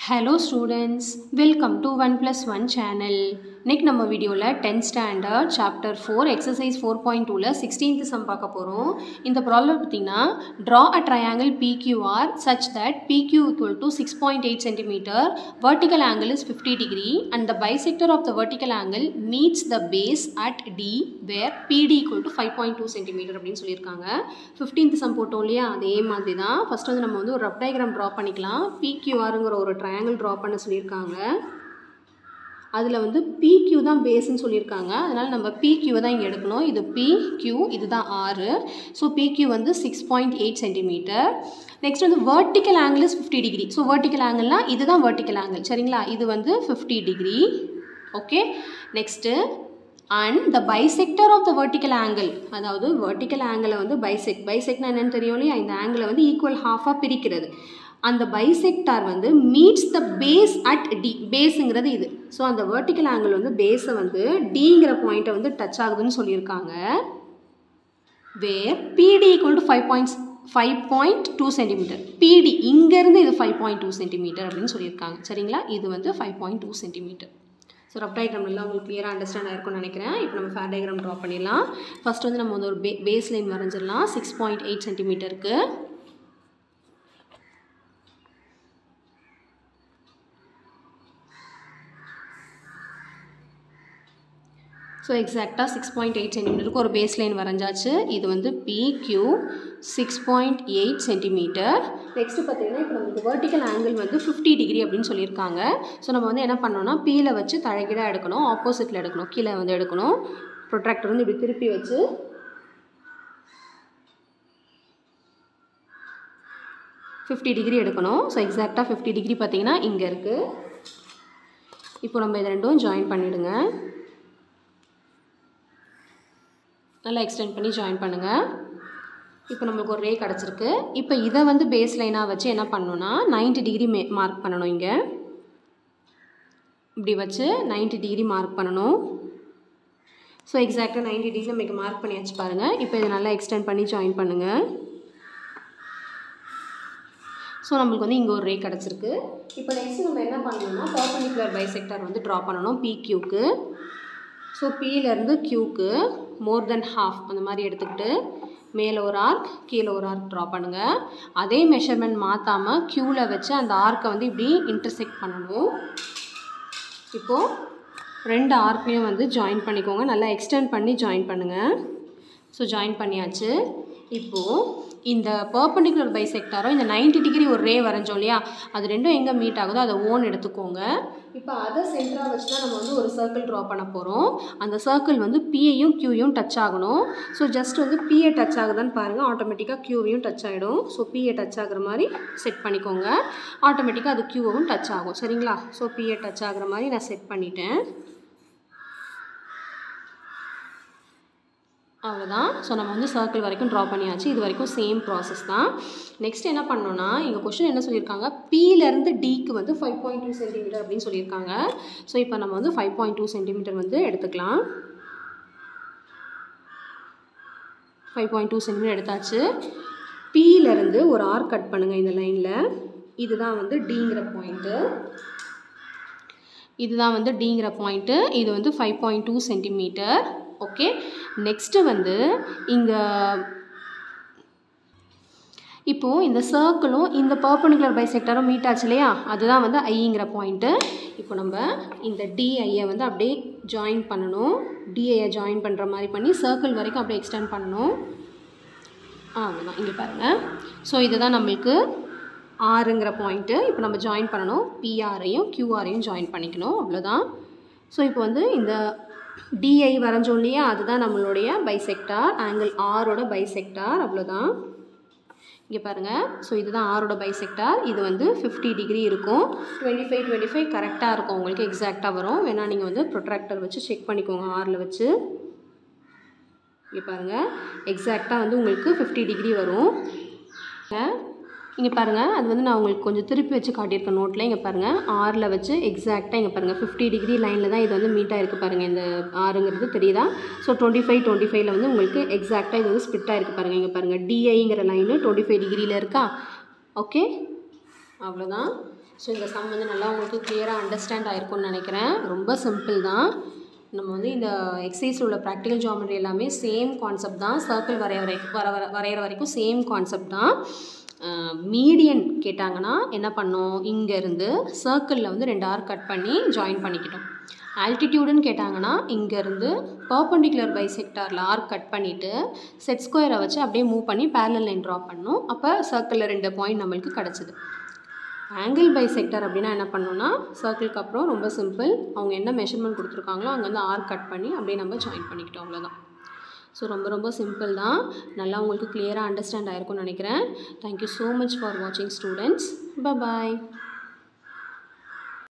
hello students welcome to one plus one channel இன்னைக்கு நம்ம வீடியோவில் tenth standard chapter four exercise four point டூவில் sixteenth sum பார்க்க போகிறோம் இந்த ப்ராப்ளம் பார்த்தீங்கன்னா draw a triangle PQR such that PQ equal to six point eight centimetre vertical angle is 50 degree and the bisector of the vertical angle meets the base at D where PD equal to 5.2 centimeter அப்படின்னு சொல்லியிருக்காங்க 15th some போட்டோம் இல்லையா அதே மாதிரி தான் first வந்து நம்ம வந்து ஒரு ரஃப் டயக்ராம் ட்ரா பண்ணிக்கலாம் பிக்யூஆருங்கிற ஒரு ட்ரையாங்கிள் ட்ரா பண்ண சொல்லியிருக்காங்க அதில் வந்து பிக்யூ தான் பேஸ்ன்னு சொல்லியிருக்காங்க அதனால் நம்ம பிக்யூவை தான் இங்கே எடுக்கணும் இது பிக்யூ இதுதான் ஆறு ஸோ பிக்யூ வந்து six point eight centimetre next வந்து vertical angle is fifty degree so vertical ஆங்கிள்னால் இதுதான் vertical angle சரிங்களா இது வந்து fifty degree okay next and the bisector of the vertical angle அதாவது vertical angle வந்து பைசெக் பைசெக்னா என்னன்னு தெரியும் இல்லையா இந்த ஆங்கிளை வந்து ஈக்குவல் ஹாஃபாக பிரிக்கிறது அந்த பைசெக்டார் வந்து meets the base at D பேஸுங்கிறது இது ஸோ அந்த vertical angle வந்து பேஸை வந்து டிங்கிற பாயிண்ட்டை வந்து டச் ஆகுதுன்னு சொல்லியிருக்காங்க where PD equal to five points five point two centimetre PD இங்கேருந்து இது ஃபைவ் பாயிண்ட் டூ சென்டிமீட்டர் அப்படின்னு சொல்லியிருக்காங்க சரிங்களா இது வந்து five point two centimetre so rough diagram எல்லாம் உங்களுக்கு கிளியராக அண்டர்ஸ்டாண்ட் ஆயிருக்கும்னு நினைக்கிறேன் இப்போ நம்ம ஃபேர் டயக்ராம் ட்ரா பண்ணிடலாம் ஃபர்ஸ்ட் வந்து நம்ம வந்து ஒரு பே பேஸ் லைன் வரைஞ்சிடலாம் சிக்ஸ் பாயிண்ட் எயிட் சென்டிமீட்டருக்கு ஸோ எக்ஸாக்டாக சிக்ஸ் பாயிண்ட் எயிட் சென்டிமீட்டருக்கு ஒரு பேஸ் லைன் வரைஞ்சாச்சு இது வந்து PQ six point eight centimetre next பார்த்தீங்கன்னா இப்போ நமக்கு vertical ஆங்கிள் வந்து ஃபிஃப்டி டிகிரி அப்படின்னு சொல்லியிருக்காங்க ஸோ நம்ம வந்து என்ன பண்ணோம்னா பீல வச்சு தழகிடாக எடுக்கணும் ஆப்போசிட்டில் எடுக்கணும் கீழே வந்து எடுக்கணும் ப்ரொட்ராக்டர் வந்து இப்படி திருப்பி வச்சு ஃபிஃப்டி டிகிரி எடுக்கணும் ஸோ எக்ஸாக்டாக ஃபிஃப்டி டிகிரி பார்த்தீங்கன்னா இங்கே இருக்குது இப்போ நம்ம இதை ரெண்டும் ஜாயின் பண்ணிவிடுங்க நல்லா எக்ஸ்டெண்ட் பண்ணி ஜாயின் பண்ணுங்கள் இப்போ நம்மளுக்கு ஒரு ரே கிடச்சிருக்கு இப்போ இதை வந்து பேஸ் லைனாக வச்சு என்ன பண்ணணும்னா 90 டிகிரி மே மார்க் பண்ணணும் இங்கே இப்படி வச்சு 90 டிகிரி மார்க் பண்ணணும் ஸோ எக்ஸாக்டாக 90 டிகிரி நம்ம இங்கே மார்க் பண்ணியாச்சு பாருங்கள் இப்போ இதை நல்லா எக்ஸ்டெண்ட் பண்ணி ஜாயின் பண்ணுங்கள் ஸோ நம்மளுக்கு வந்து இங்கே ஒரு ரே கிடச்சிருக்கு இப்போ நெக்ஸ்ட் நம்ம என்ன பண்ணணும்னா பர்பண்டிகுலர் பைசெக்டார் வந்து ட்ரா பண்ணணும் பிக்யூக்கு ஸோ பியிலேருந்து க்யூக்கு மோர் தென் ஹாஃப் அந்த மாதிரி எடுத்துக்கிட்டு மேலே ஒரு ஆர்க் கீழே ஒரு ஆர்க் ட்ரா பண்ணுங்கள் அதே மெஷர்மெண்ட் மாற்றாமல் க்யூவில் வச்சு அந்த ஆர்க்கை வந்து இப்படி இன்டர்செக்ட் பண்ணணும் இப்போது ரெண்டு ஆர்க்கையும் வந்து ஜாயின் பண்ணிக்கோங்க நல்லா எக்ஸ்டெண்ட் பண்ணி ஜாயின் பண்ணுங்கள் ஸோ ஜாயின் பண்ணியாச்சு இப்போது இந்த பர்பண்டிகுலர் பைசெக்டாரோ இந்த 90 டிகிரி ஒரு ரே வரைஞ்சோம் இல்லையா அது ரெண்டும் எங்கே மீட் ஆகுதோ அதை ஓன் எடுத்துக்கோங்க இப்போ அதை சென்டராக வச்சு தான் நம்ம வந்து ஒரு சர்க்கிள் ட்ரா பண்ண போகிறோம் அந்த சர்க்கிள் வந்து பியையும் க்யூயும் டச் ஆகணும் ஸோ ஜஸ்ட் வந்து பிஏ டச் ஆகுதான்னு பாருங்கள் ஆட்டோமேட்டிக்காக க்யூவையும் டச் ஆகிடும் ஸோ பிஏ டச் ஆகுற மாதிரி செட் பண்ணிக்கோங்க ஆட்டோமேட்டிக்காக அது க்யூவும் டச் ஆகும் சரிங்களா ஸோ பிஏ டச் ஆகுற மாதிரி நான் செட் பண்ணிட்டேன் அவ்வளோதான் ஸோ நம்ம வந்து சர்க்கிள் வரைக்கும் ட்ரா பண்ணியாச்சு இது வரைக்கும் சேம் ப்ராசஸ் தான் நெக்ஸ்ட் என்ன பண்ணோன்னா எங்கள் கொஷின் என்ன சொல்லியிருக்காங்க பியிலேருந்து டிக்கு வந்து ஃபைவ் பாயிண்ட் டூ சென்டிமீட்டர் அப்படின்னு சொல்லியிருக்காங்க ஸோ இப்போ நம்ம வந்து ஃபைவ் பாயிண்ட் டூ சென்டிமீட்டர் வந்து எடுத்துக்கலாம் ஃபைவ் பாயிண்ட் டூ சென்டிமீட்டர் எடுத்தாச்சு பியிலேருந்து ஒரு ஆர் கட் பண்ணுங்கள் இந்த லைனில் இதுதான் வந்து டிங்கிற பாயிண்ட்டு இதுதான் வந்து டிங்கிற பாயிண்ட்டு இது வந்து five point two centimetre okay next வந்து இங்கே இப்போது இந்த சர்க்கிளும் இந்த பர்பண்டிகுலர் பைசெக்டரும் மீட் ஆச்சு இல்லையா அதுதான் வந்து ஐங்கிற பாயிண்ட்டு இப்போ நம்ம இந்த டிஐயை வந்து அப்படியே ஜாயின் பண்ணணும் டிஐயை ஜாயின் பண்ணுற மாதிரி பண்ணி சர்க்கிள் வரைக்கும் அப்படியே எக்ஸ்டெண்ட் பண்ணணும் ஆ அவ்வளோதான் இங்கே பாருங்கள் ஸோ இதுதான் நம்மளுக்கு ஆறுங்கிற பாயிண்ட்டு இப்போ நம்ம ஜாயின் பண்ணணும் பிஆரையும் கியூஆரையும் ஜாயின் பண்ணிக்கணும் அவ்வளோதான் ஸோ இப்போ வந்து இந்த டிஐ வரைஞ்சோம் இல்லையா அதுதான் நம்மளுடைய பைசெக்டார் ஆங்கிள் ஆரோட பைசெக்டார் அவ்வளோதான் இங்கே பாருங்கள் ஸோ இதுதான் ஆரோட பைசெக்டார் இது வந்து ஃபிஃப்டி டிகிரி இருக்கும் டுவெண்ட்டி ஃபைவ் டுவெண்ட்டி ஃபைவ் கரெக்டாக இருக்கும் உங்களுக்கு எக்ஸாக்டாக வரும் வேணால் நீங்கள் வந்து ப்ரொட்ராக்டர் வச்சு செக் பண்ணிக்கோங்க ஆரில் வச்சு இங்கே பாருங்கள் எக்ஸாக்டாக வந்து உங்களுக்கு ஃபிஃப்டி டிகிரி வரும் இங்கே பாருங்கள் அது வந்து நான் உங்களுக்கு கொஞ்சம் திருப்பி வச்சு காட்டியிருக்கேன் நோட்டில் இங்கே பாருங்கள் ஆறில் வச்சு எக்ஸாக்டாக இங்கே பாருங்கள் ஃபிஃப்டி டிகிரி லைனில் தான் இது வந்து மீட் ஆகிருக்கு பாருங்கள் இந்த ஆறுங்கிறது தெரியுதா ஸோ டுவெண்ட்டி ஃபைவ் டுவெண்ட்டி ஃபைவ்ல வந்து உங்களுக்கு எக்ஸாக்டாக இது வந்து ஸ்பிட் ஆகிருக்கு பாருங்கள் இங்கே பாருங்கள் டிஐங்கிற லைனு டுவெண்ட்டி ஃபைவ் டிகிரியில் இருக்கா ஓகே அவ்வளோதான் ஸோ இந்த சம் வந்து நல்லா உங்களுக்கு கிளியராக அண்டர்ஸ்டாண்ட் ஆயிருக்கும்னு நினைக்கிறேன் ரொம்ப சிம்பிள் தான் நம்ம வந்து இந்த எக்ஸசைஸில் உள்ள ப்ராக்டிக்கல் ஜாமெட்ரி எல்லாமே சேம் கான்செப்ட் தான் சர்க்கிள் வரைய வரை வர வர வரைகிற வரைக்கும் சேம் கான்செப்ட் தான் மீடியன் கேட்டாங்கன்னா என்ன பண்ணோம் இங்கேருந்து சர்க்கிளில் வந்து ரெண்டு ஆர் கட் பண்ணி ஜாயின் பண்ணிக்கிட்டோம் ஆல்டிடியூடுன்னு கேட்டாங்கன்னா இங்கேருந்து பர்பண்டிகுலர் பைசெக்டாரில் ஆர்க் கட் பண்ணிவிட்டு செட் ஸ்கொயரை வச்சு அப்படியே மூவ் பண்ணி பேரலல் லைன் ட்ரா பண்ணோம் அப்போ சர்க்கிளில் ரெண்டு பாயிண்ட் நம்மளுக்கு கிடச்சிது ஆங்கிள் பை செக்டர் அப்படின்னா என்ன பண்ணோம்னா சர்க்கிளுக்கு அப்புறம் ரொம்ப சிம்பிள் அவங்க என்ன மெஷர்மெண்ட் கொடுத்துருக்காங்களோ அங்கே வந்து ஆர்க் கட் பண்ணி அப்படியே நம்ம ஜாயின் பண்ணிக்கிட்டோம் அவ்வளோதான் ஸோ ரொம்ப ரொம்ப சிம்பிள் தான் நல்லா உங்களுக்கு கிளியராக அண்டர்ஸ்டாண்ட் ஆயிருக்கும்னு நினைக்கிறேன் தேங்க்யூ ஸோ மச் ஃபார் வாட்சிங் ஸ்டூடெண்ட்ஸ் பாய்